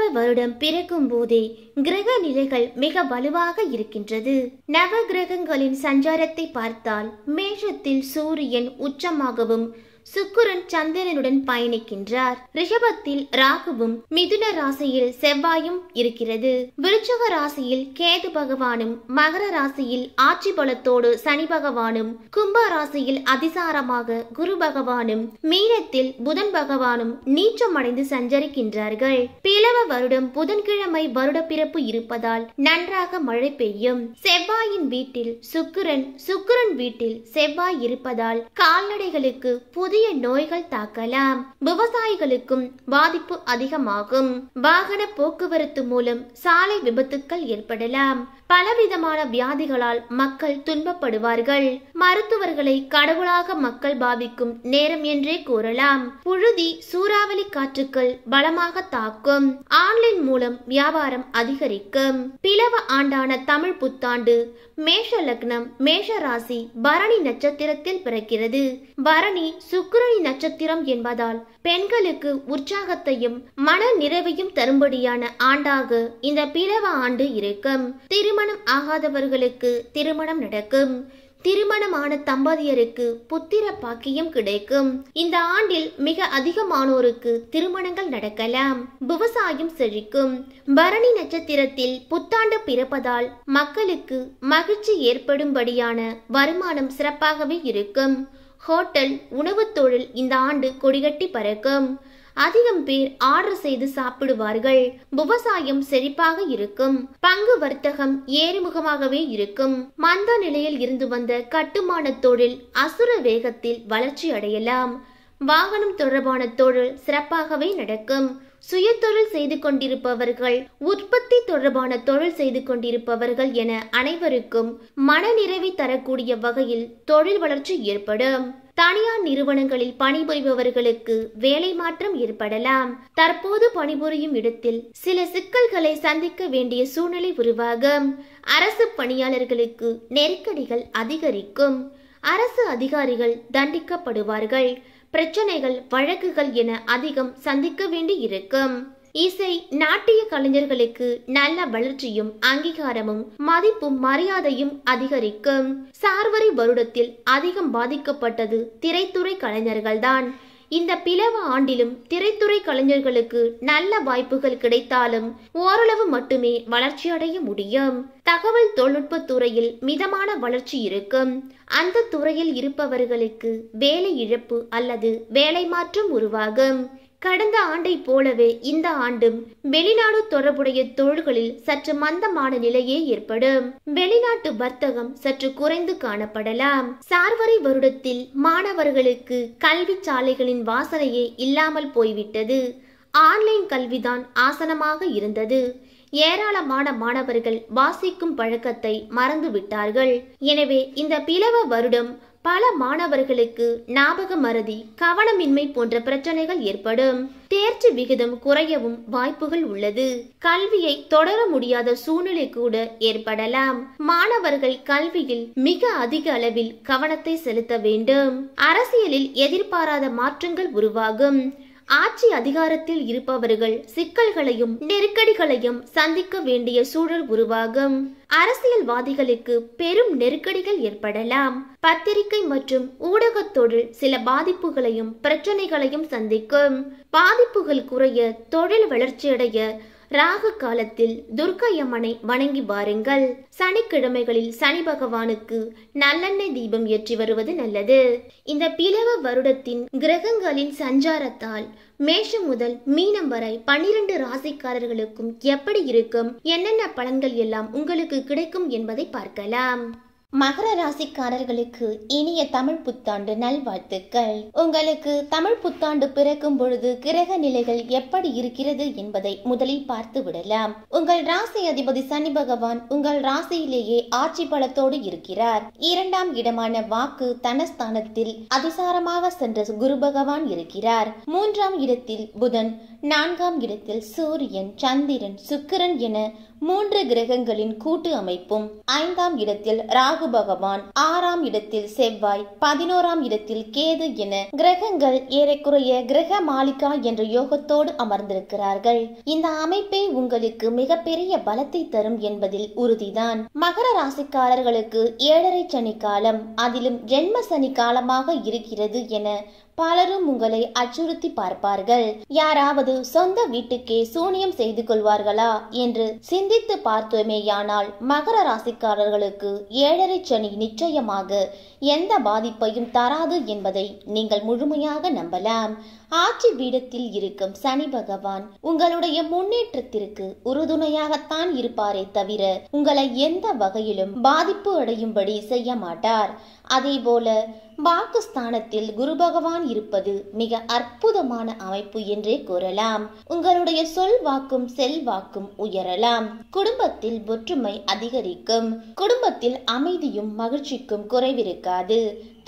வருடம் பிறக்கும் போதே கிரக நிலைகள் மிக வலுவாக இருக்கின்றது நவ கிரகங்களின் சஞ்சாரத்தை பார்த்தால் மேஷத்தில் சூரியன் உச்சமாகவும் சுக்கிரன் சந்திரனுடன் பயணிக்கின்றார் ரிஷபத்தில் ராகுவும் மிதுன ராசியில் செவ்வாயும் இருக்கிறது விருச்சக ராசியில் கேது பகவானும் மகர ராசியில் ஆட்சி பலத்தோடு சனி பகவானும் கும்ப ராசியில் அதிசாரமாக குரு பகவானும் மீனத்தில் புதன் பகவானும் நீச்சமடைந்து சஞ்சரிக்கின்றார்கள் பிளவ வருடம் புதன்கிழமை வருட பிறப்பு இருப்பதால் நன்றாக மழை பெய்யும் செவ்வாயின் வீட்டில் சுக்கிரன் சுக்கிரன் வீட்டில் செவ்வாய் இருப்பதால் கால்நடைகளுக்கு புதிய நோய்கள் தாக்கலாம் விவசாயிகளுக்கும் பாதிப்பு அதிகமாகும் வாகன போக்குவரத்து மூலம் சாலை விபத்துக்கள் ஏற்படலாம் பலவிதமான வியாதிகளால் மக்கள் துன்பப்படுவார்கள் மருத்துவர்களை கடவுளாக மக்கள் பாவிக்கும் நேரம் என்றே கூறலாம் புழுதி சூறாவளி காற்றுக்கள் பலமாக தாக்கும் ஆன்லைன் மூலம் வியாபாரம் அதிகரிக்கும் பிளவ ஆண்டான தமிழ் புத்தாண்டு மேஷ லக்னம் மேஷ ராசி பரணி நட்சத்திரத்தில் பிறக்கிறது பரணி சுக்கிரணி நட்சத்திரம் என்பதால் பெண்களுக்கு உற்சாகத்தையும் மன நிறைவையும் தரும்படியான ஆண்டாக இந்த பிளவ ஆண்டு இருக்கும் திருமணம் ஆகாதவர்களுக்கு திருமணம் நடக்கும் திருமணமான தம்பதியருக்கு புத்திர பாக்கியம் கிடைக்கும் இந்த ஆண்டில் மிக அதிகமானோருக்கு திருமணங்கள் நடக்கலாம் விவசாயம் செழிக்கும் பரணி நட்சத்திரத்தில் புத்தாண்டு பிறப்பதால் மக்களுக்கு மகிழ்ச்சி ஏற்படும்படியான வருமானம் சிறப்பாகவே இருக்கும் ஹோட்டல் உணவுத் தொழில் இந்த ஆண்டு கொடிகட்டி பறக்கும் அதிகம் பேர் ஆர்டர் செய்து சாப்பிடுவார்கள் விவசாயம் செழிப்பாக இருக்கும் பங்கு வர்த்தகம் ஏறுமுகமாகவே இருக்கும் மந்த நிலையில் இருந்து வந்த கட்டுமான தொழில் அசுர வேகத்தில் வளர்ச்சி அடையலாம் வாகனம் தொடர்பான தொழில் சிறப்பாகவே நடக்கும் சுயதொழில் செய்து கொண்டிருப்பவர்கள் உற்பத்தி தொடர்பான தொழில் செய்து கொண்டிருப்பவர்கள் என அனைவருக்கும் மனநிறைவை தரக்கூடிய வகையில் தொழில் வளர்ச்சி ஏற்படும் தனியார் நிறுவனங்களில் பணிபுரிபவர்களுக்கு வேலை மாற்றம் ஏற்படலாம் தற்போது பணிபுரியும் இடத்தில் சில சிக்கல்களை சந்திக்க வேண்டிய சூழ்நிலை உருவாகும் அரசு பணியாளர்களுக்கு நெருக்கடிகள் அதிகரிக்கும் அரசு அதிகாரிகள் தண்டிக்கப்படுவார்கள் பிரச்சனைகள் வழக்குகள் என அதிகம் சந்திக்க வேண்டி இருக்கும் இசை நாட்டிய கலைஞர்களுக்கு நல்ல வளர்ச்சியும் அங்கீகாரமும் மதிப்பும் மரியாதையும் அதிகரிக்கும் சார்வரி வருடத்தில் அதிகம் பாதிக்கப்பட்டது திரைத்துறை கலைஞர்கள்தான் இந்த பிளவ ஆண்டிலும் திரைத்துறை கலைஞர்களுக்கு நல்ல வாய்ப்புகள் கிடைத்தாலும் ஓரளவு மட்டுமே வளர்ச்சியடைய முடியும் தகவல் தொழில்நுட்ப துறையில் மிதமான வளர்ச்சி இருக்கும் அந்த துறையில் இருப்பவர்களுக்கு வேலை இழப்பு அல்லது வேலை மாற்றம் உருவாகும் கடந்த ஆண்டை போலவே இந்த ஆண்டும் வெளிநாடு தொடர்புடைய தொழில்களில் சற்று மந்தமான நிலையே ஏற்படும் வெளிநாட்டு வர்த்தகம் சற்று குறைந்து காணப்படலாம் சார்வரி வருடத்தில் மாணவர்களுக்கு கல்வி சாலைகளின் வாசனையே இல்லாமல் போய்விட்டது ஆன்லைன் கல்விதான் ஆசனமாக இருந்தது ஏராளமான மாணவர்கள் வாசிக்கும் பழக்கத்தை மறந்து விட்டார்கள் எனவே இந்த பிளவ வருடம் பல மாணவர்களுக்கு ஞாபக மறதி கவனமின்மை போன்ற பிரச்சனைகள் ஏற்படும் தேர்ச்சி விகிதம் குறையவும் வாய்ப்புகள் உள்ளது கல்வியை தொடர முடியாத சூழ்நிலை கூட ஏற்படலாம் மாணவர்கள் கல்வியில் மிக அதிக அளவில் கவனத்தை செலுத்த வேண்டும் அரசியலில் எதிர்பாராத மாற்றங்கள் உருவாகும் ஆட்சி அதிகாரத்தில் இருப்பவர்கள் சிக்கல்களையும் நெருக்கடிகளையும் சந்திக்க வேண்டிய சூழல் உருவாகும் அரசியல்வாதிகளுக்கு பெரும் நெருக்கடிகள் ஏற்படலாம் பத்திரிகை மற்றும் ஊடகத் தொழில் சில பாதிப்புகளையும் பிரச்சனைகளையும் சந்திக்கும் பாதிப்புகள் குறைய தொழில் வளர்ச்சியடைய ராகு காலத்தில் துர்க்கையம்மனை வணங்கி வாருங்கள் சனிக்கிழமைகளில் சனி பகவானுக்கு நல்லெண்ணெய் தீபம் ஏற்றி வருவது நல்லது இந்த பிளவ வருடத்தின் கிரகங்களின் சஞ்சாரத்தால் மேஷம் முதல் மீனம் வரை பன்னிரண்டு ராசிக்காரர்களுக்கும் எப்படி இருக்கும் என்னென்ன பலன்கள் எல்லாம் உங்களுக்கு கிடைக்கும் என்பதை பார்க்கலாம் மகர ராசிக்காரர்களுக்கு இனிய தமிழ் புத்தாண்டு நல்வாழ்த்துக்கள் உங்களுக்கு தமிழ் புத்தாண்டு பிறக்கும் பொழுது கிரக நிலைகள் எப்படி இருக்கிறது என்பதை முதலில் பார்த்து விடலாம் உங்கள் ராசி அதிபதி சனி பகவான் உங்கள் ராசியிலேயே ஆட்சி பலத்தோடு இருக்கிறார் இரண்டாம் இடமான வாக்கு தனஸ்தானத்தில் அதிசாரமாக சென்ற குரு பகவான் இருக்கிறார் மூன்றாம் இடத்தில் புதன் நான்காம் இடத்தில் சூரியன் சந்திரன் சுக்கிரன் என மூன்று கிரகங்களின் கூட்டு அமைப்பும் ஐந்தாம் இடத்தில் ராகு ராகு பகவான் ஆறாம் இடத்தில் செவ்வாய் பதினோராம் இடத்தில் கேது என கிரகங்கள் ஏறக்குறைய கிரக மாளிகா என்ற யோகத்தோடு அமர்ந்திருக்கிறார்கள் இந்த அமைப்பே உங்களுக்கு மிகப்பெரிய பலத்தை தரும் என்பதில் உறுதிதான் மகர ராசிக்காரர்களுக்கு ஏழரை சனி காலம் அதிலும் ஜென்ம சனி காலமாக இருக்கிறது என பலரும் உங்களை அச்சுறுத்தி பார்ப்பார்கள் யாராவது சொந்த வீட்டுக்கே சூனியம் செய்து கொள்வார்களா என்று சிந்தித்து பார்த்தோமேயானால் மகர ராசிக்காரர்களுக்கு ஏழரை சனி நிச்சயமாக எந்த பாதிப்பையும் தராது என்பதை நீங்கள் முழுமையாக நம்பலாம் ஆட்சி பீடத்தில் இருக்கும் சனி பகவான் உங்களுடைய முன்னேற்றத்திற்கு உறுதுணையாகத்தான் இருப்பாரே தவிர உங்களை எந்த வகையிலும் பாதிப்பு அடையும்படி செய்ய மாட்டார் அதேபோல பாகிஸ்தானத்தில் குரு பகவான் இருப்பது மிக அற்புதமான அமைப்பு என்றே கூறலாம் உங்களுடைய சொல் வாக்கும் செல்வாக்கும் உயரலாம் குடும்பத்தில் ஒற்றுமை அதிகரிக்கும் குடும்பத்தில் அமைதியும் மகிழ்ச்சிக்கும் குறைவிருக்காது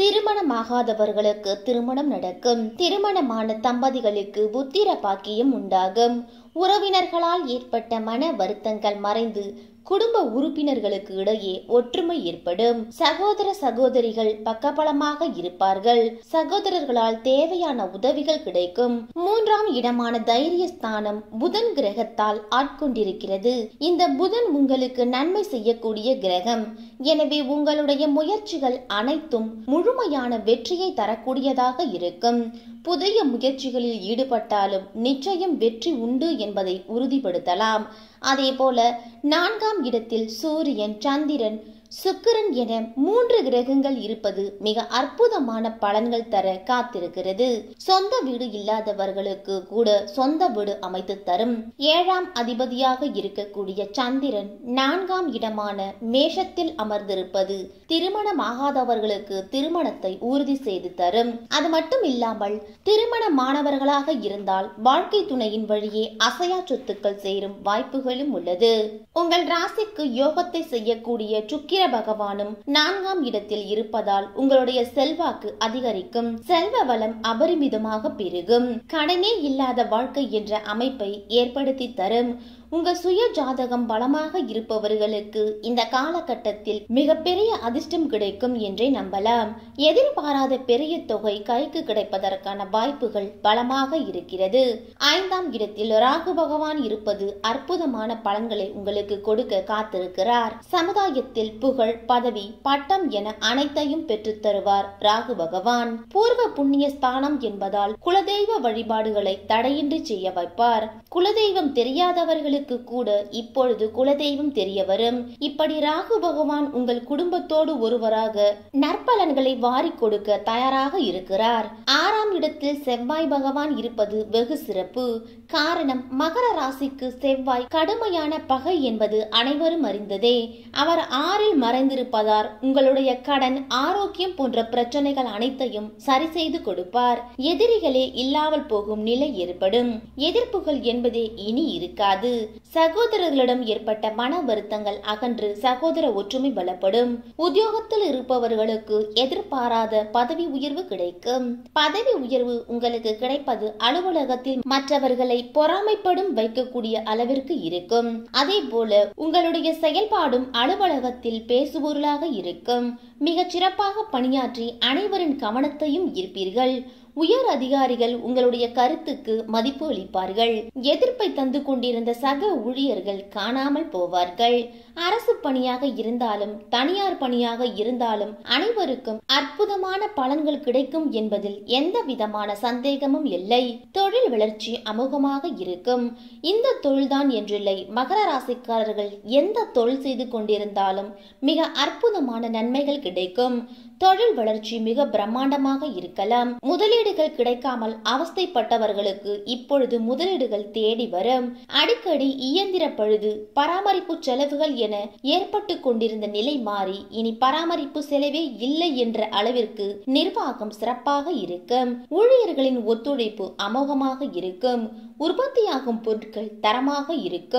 திருமணமாகாதவர்களுக்கு திருமணம் நடக்கும் திருமணமான தம்பதிகளுக்கு புத்திர பாக்கியம் உண்டாகும் உறவினர்களால் ஏற்பட்ட மன வருத்தங்கள் மறைந்து குடும்ப உறுப்பினர்களுக்கு இடையே ஒற்றுமை ஏற்படும் சகோதர சகோதரிகள் பக்கபலமாக இருப்பார்கள் சகோதரர்களால் தேவையான உதவிகள் கிடைக்கும் மூன்றாம் இடமான தைரிய ஸ்தானம் புதன் கிரகத்தால் ஆட்கொண்டிருக்கிறது இந்த புதன் உங்களுக்கு நன்மை செய்யக்கூடிய கிரகம் எனவே உங்களுடைய முயற்சிகள் அனைத்தும் முழுமையான வெற்றியை தரக்கூடியதாக இருக்கும் புதிய முயற்சிகளில் ஈடுபட்டாலும் நிச்சயம் வெற்றி உண்டு என்பதை உறுதிப்படுத்தலாம் அதேபோல நான்காம் இடத்தில் சூரியன் சந்திரன் சுக்கிரன் என மூன்று கிரகங்கள் இருப்பது மிக அற்புதமான பலன்கள் தர காத்திருக்கிறது சொந்த வீடு இல்லாதவர்களுக்கு கூட சொந்த வீடு அமைத்து தரும் ஏழாம் அதிபதியாக இருக்கக்கூடிய சந்திரன் நான்காம் இடமான மேஷத்தில் அமர்ந்திருப்பது திருமணமாகாதவர்களுக்கு திருமணத்தை உறுதி செய்து தரும் அது மட்டும் இல்லாமல் திருமணமானவர்களாக இருந்தால் வாழ்க்கை துணையின் வழியே அசையா சொத்துக்கள் சேரும் வாய்ப்புகளும் உள்ளது உங்கள் ராசிக்கு யோகத்தை செய்யக்கூடிய சுக்கிர பகவானும் நான்காம் இடத்தில் இருப்பதால் உங்களுடைய செல்வாக்கு அதிகரிக்கும் செல்வ வளம் அபரிமிதமாக பெருகும் கடனே இல்லாத வாழ்க்கை என்ற அமைப்பை ஏற்படுத்தி தரும் உங்க சுய ஜாதகம் பலமாக இருப்பவர்களுக்கு இந்த காலகட்டத்தில் மிகப்பெரிய அதிர்ஷ்டம் கிடைக்கும் என்றே நம்பலாம் எதிர்பாராத பெரிய தொகை கைக்கு கிடைப்பதற்கான வாய்ப்புகள் பலமாக இருக்கிறது ஐந்தாம் இடத்தில் ராகு பகவான் இருப்பது அற்புதமான பலன்களை உங்களுக்கு கொடுக்க காத்திருக்கிறார் சமுதாயத்தில் புகழ் பதவி பட்டம் என அனைத்தையும் பெற்றுத் தருவார் ராகு பகவான் பூர்வ புண்ணிய ஸ்தானம் என்பதால் குலதெய்வ வழிபாடுகளை தடையின்றி செய்ய வைப்பார் குலதெய்வம் தெரியாதவர்களுக்கு கூட இப்பொழுது குலதெய்வம் தெரிய வரும் இப்படி ராகு பகவான் உங்கள் குடும்பத்தோடு ஒருவராக நற்பலன்களை வாரி கொடுக்க தயாராக இருக்கிறார் ஆறாம் இடத்தில் செவ்வாய் பகவான் இருப்பது வெகு சிறப்பு காரணம் மகர ராசிக்கு செவ்வாய் கடுமையான பகை என்பது அனைவரும் அறிந்ததே அவர் ஆறில் மறைந்திருப்பதால் உங்களுடைய கடன் ஆரோக்கியம் போன்ற பிரச்சனைகள் அனைத்தையும் சரி செய்து கொடுப்பார் எதிரிகளே இல்லாமல் போகும் நிலை ஏற்படும் எதிர்ப்புகள் என்பதே இனி இருக்காது சகோதரர்களிடம் ஏற்பட்ட மன வருத்தங்கள் அகன்று சகோதர ஒற்றுமை பலப்படும் உத்தியோகத்தில் இருப்பவர்களுக்கு எதிர்பாராத பதவி உயர்வு கிடைக்கும் பதவி உயர்வு உங்களுக்கு கிடைப்பது அலுவலகத்தில் மற்றவர்களை பொறாமைப்படும் வைக்கக்கூடிய அளவிற்கு இருக்கும் அதே போல உங்களுடைய செயல்பாடும் அலுவலகத்தில் பேசுபொருளாக இருக்கும் மிகச் சிறப்பாக பணியாற்றி அனைவரின் கவனத்தையும் ஈர்ப்பீர்கள் உயர் அதிகாரிகள் உங்களுடைய கருத்துக்கு மதிப்பு அளிப்பார்கள் எதிர்ப்பை தந்து கொண்டிருந்த சக ஊழியர்கள் காணாமல் போவார்கள் அரசு பணியாக இருந்தாலும் தனியார் பணியாக இருந்தாலும் அனைவருக்கும் அற்புதமான பலன்கள் கிடைக்கும் என்பதில் எந்த விதமான சந்தேகமும் இல்லை தொழில் வளர்ச்சி அமோகமாக இருக்கும் இந்த தொழில்தான் என்றில்லை மகர ராசிக்காரர்கள் எந்த தொழில் செய்து கொண்டிருந்தாலும் மிக அற்புதமான நன்மைகள் கிடைக்கும் தொழில் வளர்ச்சி மிக பிரம்மாண்டமாக இருக்கலாம் முதலீடுகள் கிடைக்காமல் அவஸ்தைப்பட்டவர்களுக்கு இப்பொழுது முதலீடுகள் தேடி வரும் அடிக்கடி இயந்திர பழுது பராமரிப்பு செலவுகள் என ஏற்பட்டு கொண்டிருந்த நிலை மாறி இனி பராமரிப்பு செலவே இல்லை என்ற அளவிற்கு நிர்வாகம் சிறப்பாக இருக்கும் ஊழியர்களின் ஒத்துழைப்பு அமோகமாக இருக்கும் உற்பத்தியாகும் பொருட்கள் தரமாக இருக்கும்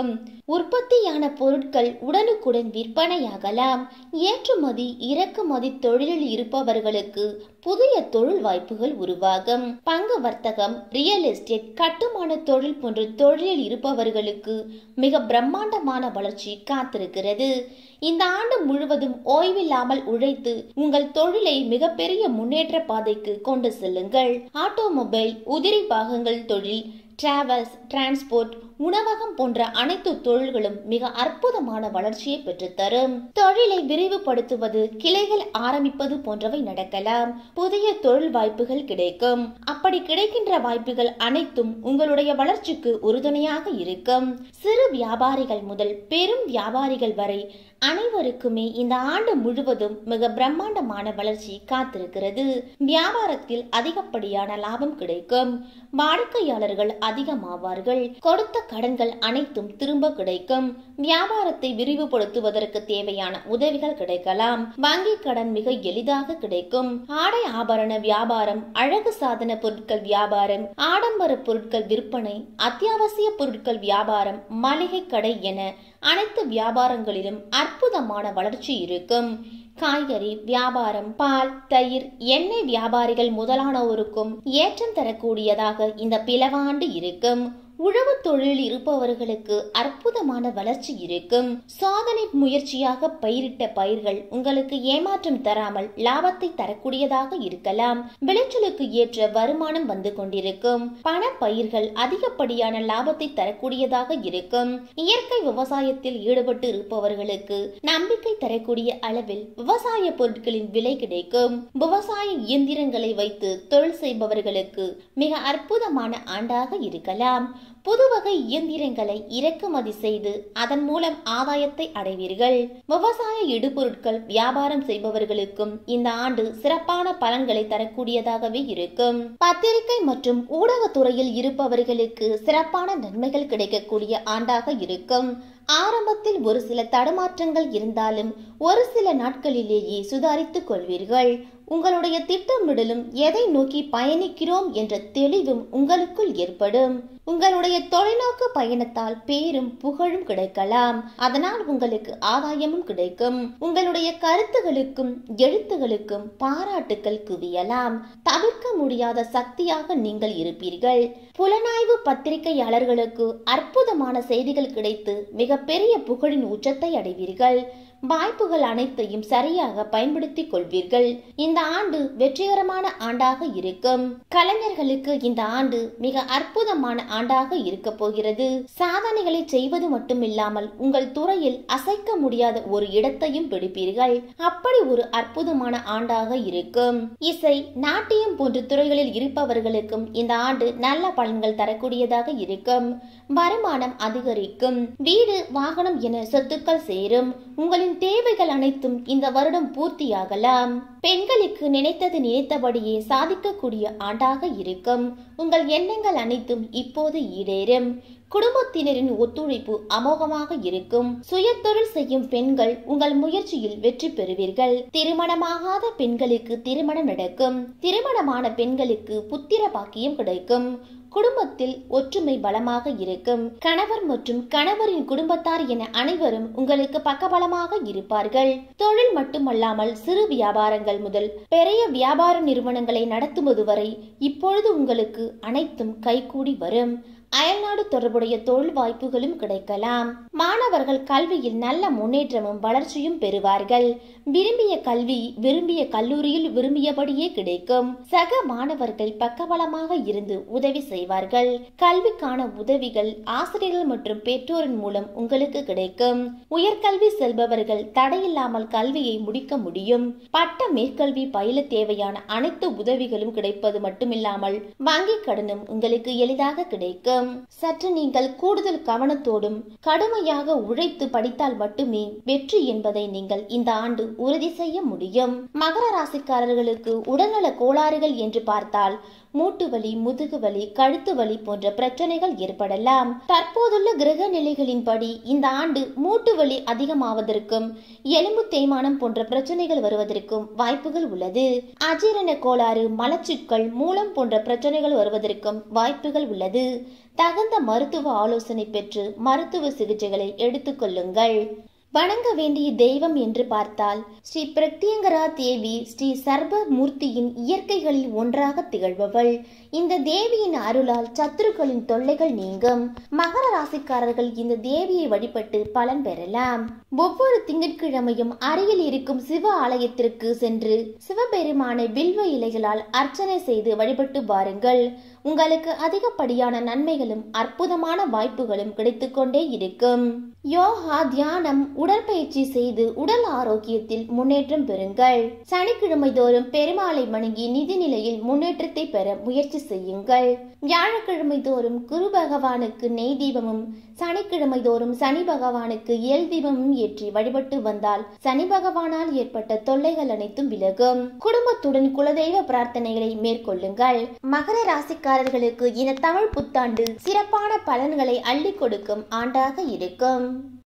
உற்பத்தியான பொருட்கள் உடனுக்குடன் விற்பனையாகலாம் ஏற்றுமதி இறக்குமதி தொழிலில் இருப்பவர்களுக்கு புதிய தொழில் வாய்ப்புகள் உருவாகும் பங்கு வர்த்தகம் ரியல் எஸ்டேட் கட்டுமான தொழில் போன்ற தொழிலில் இருப்பவர்களுக்கு மிக பிரம்மாண்டமான வளர்ச்சி காத்திருக்கிறது இந்த ஆண்டு முழுவதும் ஓய்வில்லாமல் உழைத்து உங்கள் தொழிலை மிகப்பெரிய முன்னேற்ற பாதைக்கு கொண்டு செல்லுங்கள் ஆட்டோமொபைல் உதிரி பாகங்கள் தொழில் டிராவல்ஸ் டிரான்ஸ்போர்ட் உணவகம் போன்ற அனைத்து தொழில்களும் மிக அற்புதமான வளர்ச்சியை பெற்றுத்தரும் தொழிலை விரிவுபடுத்துவது கிளைகள் ஆரம்பிப்பது போன்றவை நடக்கலாம் புதிய தொழில் வாய்ப்புகள் கிடைக்கும் அப்படி கிடைக்கின்ற வாய்ப்புகள் அனைத்தும் உங்களுடைய வளர்ச்சிக்கு உறுதுணையாக இருக்கும் சிறு வியாபாரிகள் முதல் பெரும் வியாபாரிகள் வரை அனைவருக்குமே இந்த ஆண்டு முழுவதும் மிக பிரம்மாண்டமான வளர்ச்சி காத்திருக்கிறது வியாபாரத்தில் அதிகப்படியான லாபம் கிடைக்கும் வாடிக்கையாளர்கள் அதிகமாவார்கள் கொடுத்த கடன்கள் அனைத்தும் திரும்ப கிடைக்கும் வியாபாரத்தை விரிவுபடுத்துவதற்கு தேவையான உதவிகள் கிடைக்கலாம் வங்கி கடன் மிக எளிதாக கிடைக்கும் ஆடை ஆபரண வியாபாரம் அழகு சாதன பொருட்கள் வியாபாரம் ஆடம்பர பொருட்கள் விற்பனை அத்தியாவசிய பொருட்கள் வியாபாரம் மளிகை கடை என அனைத்து வியாபாரங்களிலும் அற்புதமான வளர்ச்சி இருக்கும் காய்கறி வியாபாரம் பால் தயிர் எண்ணெய் வியாபாரிகள் முதலானோருக்கும் ஏற்றம் தரக்கூடியதாக இந்த பிளவாண்டு இருக்கும் உழவு தொழில் இருப்பவர்களுக்கு அற்புதமான வளர்ச்சி இருக்கும் சாதனை முயற்சியாக பயிரிட்ட பயிர்கள் உங்களுக்கு ஏமாற்றம் தராமல் லாபத்தை தரக்கூடியதாக இருக்கலாம் விளைச்சலுக்கு ஏற்ற வருமானம் வந்து கொண்டிருக்கும் பண பயிர்கள் அதிகப்படியான லாபத்தை தரக்கூடியதாக இருக்கும் இயற்கை விவசாயத்தில் ஈடுபட்டு இருப்பவர்களுக்கு நம்பிக்கை தரக்கூடிய அளவில் விவசாய பொருட்களின் விலை கிடைக்கும் விவசாய இயந்திரங்களை வைத்து தொழில் செய்பவர்களுக்கு மிக அற்புதமான ஆண்டாக இருக்கலாம் புது வகை இயந்திரங்களை இறக்குமதி செய்து அதன் மூலம் ஆதாயத்தை அடைவீர்கள் விவசாய இடுபொருட்கள் வியாபாரம் செய்பவர்களுக்கும் இந்த ஆண்டு சிறப்பான பலன்களை தரக்கூடியதாகவே இருக்கும் பத்திரிகை மற்றும் ஊடகத்துறையில் இருப்பவர்களுக்கு சிறப்பான நன்மைகள் கிடைக்கக்கூடிய ஆண்டாக இருக்கும் ஆரம்பத்தில் ஒரு சில தடுமாற்றங்கள் இருந்தாலும் ஒரு சில நாட்களிலேயே சுதாரித்துக் கொள்வீர்கள் உங்களுடைய திட்டமிடலும் எதை நோக்கி பயணிக்கிறோம் என்ற தெளிவும் உங்களுக்குள் ஏற்படும் உங்களுடைய தொலைநோக்கு பயணத்தால் பேரும் புகழும் கிடைக்கலாம் அதனால் உங்களுக்கு ஆதாயமும் கிடைக்கும் உங்களுடைய கருத்துகளுக்கும் எழுத்துகளுக்கும் பாராட்டுக்கள் குவியலாம் தவிர்க்க முடியாத சக்தியாக நீங்கள் இருப்பீர்கள் புலனாய்வு பத்திரிகையாளர்களுக்கு அற்புதமான செய்திகள் கிடைத்து மிகப்பெரிய புகழின் உச்சத்தை அடைவீர்கள் வாய்ப்புகள் அனைத்தையும் சரியாக பயன்படுத்திக் கொள்வீர்கள் இந்த ஆண்டு வெற்றிகரமான ஆண்டாக இருக்கும் கலைஞர்களுக்கு இந்த ஆண்டு மிக அற்புதமான ஆண்டாக இருக்க போகிறது சாதனைகளை செய்வது மட்டுமில்லாமல் உங்கள் துறையில் அசைக்க முடியாத ஒரு இடத்தையும் பிடிப்பீர்கள் அப்படி ஒரு அற்புதமான ஆண்டாக இருக்கும் இசை நாட்டியம் போன்ற துறைகளில் இருப்பவர்களுக்கும் இந்த ஆண்டு நல்ல பலன்கள் தரக்கூடியதாக இருக்கும் வருமானம் அதிகரிக்கும் வீடு வாகனம் என சொத்துக்கள் சேரும் உங்களின் தேவைகள் அனைத்தும் இந்த வருடம் பூர்த்தியாகலாம் பெண்களுக்கு நினைத்தது நினைத்தபடியே சாதிக்கக்கூடிய ஆண்டாக இருக்கும் உங்கள் எண்ணங்கள் அனைத்தும் இப்போது ஈடேறும் குடும்பத்தினரின் ஒத்துழைப்பு அமோகமாக இருக்கும் சுயதொழில் செய்யும் பெண்கள் உங்கள் முயற்சியில் வெற்றி பெறுவீர்கள் திருமணமாகாத பெண்களுக்கு திருமணம் நடக்கும் திருமணமான பெண்களுக்கு புத்திர பாக்கியம் கிடைக்கும் குடும்பத்தில் ஒற்றுமை பலமாக இருக்கும் கணவர் மற்றும் கணவரின் குடும்பத்தார் என அனைவரும் உங்களுக்கு பக்கபலமாக இருப்பார்கள் தொழில் மட்டுமல்லாமல் சிறு வியாபாரங்கள் முதல் பெரிய வியாபார நிறுவனங்களை நடத்துவது வரை இப்பொழுது உங்களுக்கு அனைத்தும் கைகூடி வரும் அயல்நாடு தொடர்புடைய தொழில் வாய்ப்புகளும் கிடைக்கலாம் மாணவர்கள் கல்வியில் நல்ல முன்னேற்றமும் வளர்ச்சியும் பெறுவார்கள் விரும்பிய கல்வி விரும்பிய கல்லூரியில் விரும்பியபடியே கிடைக்கும் சக மாணவர்கள் பக்கபலமாக இருந்து உதவி செய்வார்கள் கல்விக்கான உதவிகள் ஆசிரியர்கள் மற்றும் பெற்றோரின் மூலம் உங்களுக்கு கிடைக்கும் உயர்கல்வி செல்பவர்கள் தடையில்லாமல் கல்வியை முடிக்க முடியும் பட்ட மேற்கல்வி பயில தேவையான அனைத்து உதவிகளும் கிடைப்பது மட்டுமில்லாமல் வங்கி கடனும் உங்களுக்கு எளிதாக கிடைக்கும் சற்று நீங்கள் கூடுதல் கவனத்தோடும் கடுமையாக உழைத்து படித்தால் மட்டுமே வெற்றி என்பதை நீங்கள் இந்த ஆண்டு உறுதி செய்ய முடியும் மகர ராசிக்காரர்களுக்கு உடல்நல கோளாறுகள் என்று பார்த்தால் மூட்டு வலி முதுகு வலி கழுத்து வலி போன்ற பிரச்சனைகள் ஏற்படலாம் தற்போதுள்ள கிரக நிலைகளின்படி இந்த ஆண்டு மூட்டு வலி அதிகமாவதற்கும் எலும்பு தேய்மானம் போன்ற பிரச்சனைகள் வருவதற்கும் வாய்ப்புகள் உள்ளது அஜீரண கோளாறு மலச்சிக்கல் மூலம் போன்ற பிரச்சனைகள் வருவதற்கும் வாய்ப்புகள் உள்ளது தகுந்த மருத்துவ ஆலோசனை பெற்று மருத்துவ சிகிச்சைகளை எடுத்துக்கொள்ளுங்கள் வணங்க வேண்டிய தெய்வம் என்று பார்த்தால் ஸ்ரீ பிரத்யங்கரா தேவி ஸ்ரீ சர்வ மூர்த்தியின் இயற்கைகளில் ஒன்றாக திகழ்பவள் இந்த தேவியின் அருளால் சத்துருக்களின் தொல்லைகள் நீங்கும் மகர ராசிக்காரர்கள் இந்த தேவியை வழிபட்டு பலன் பெறலாம் ஒவ்வொரு திங்கட்கிழமையும் அருகில் இருக்கும் சிவ ஆலயத்திற்கு சென்று சிவபெருமானை பில்வ இலைகளால் அர்ச்சனை செய்து வழிபட்டு பாருங்கள் உங்களுக்கு அதிகப்படியான நன்மைகளும் அற்புதமான வாய்ப்புகளும் கிடைத்துக்கொண்டே இருக்கும் யோகா தியானம் உடற்பயிற்சி செய்து உடல் ஆரோக்கியத்தில் முன்னேற்றம் பெறுங்கள் சனிக்கிழமை தோறும் பெருமாளை வணங்கி நிதி நிலையில் முன்னேற்றத்தை பெற முயற்சி செய்யுங்கள் வியாழக்கிழமை தோறும் குரு பகவானுக்கு நெய் தீபமும் சனிக்கிழமை தோறும் சனி பகவானுக்கு எல் தீபமும் ஏற்றி வழிபட்டு வந்தால் சனி பகவானால் ஏற்பட்ட தொல்லைகள் அனைத்தும் விலகும் குடும்பத்துடன் குலதெய்வ பிரார்த்தனைகளை மேற்கொள்ளுங்கள் மகர ராசிக்காரர்களுக்கு இந்த தமிழ் புத்தாண்டு சிறப்பான பலன்களை அள்ளி கொடுக்கும் ஆண்டாக இருக்கும்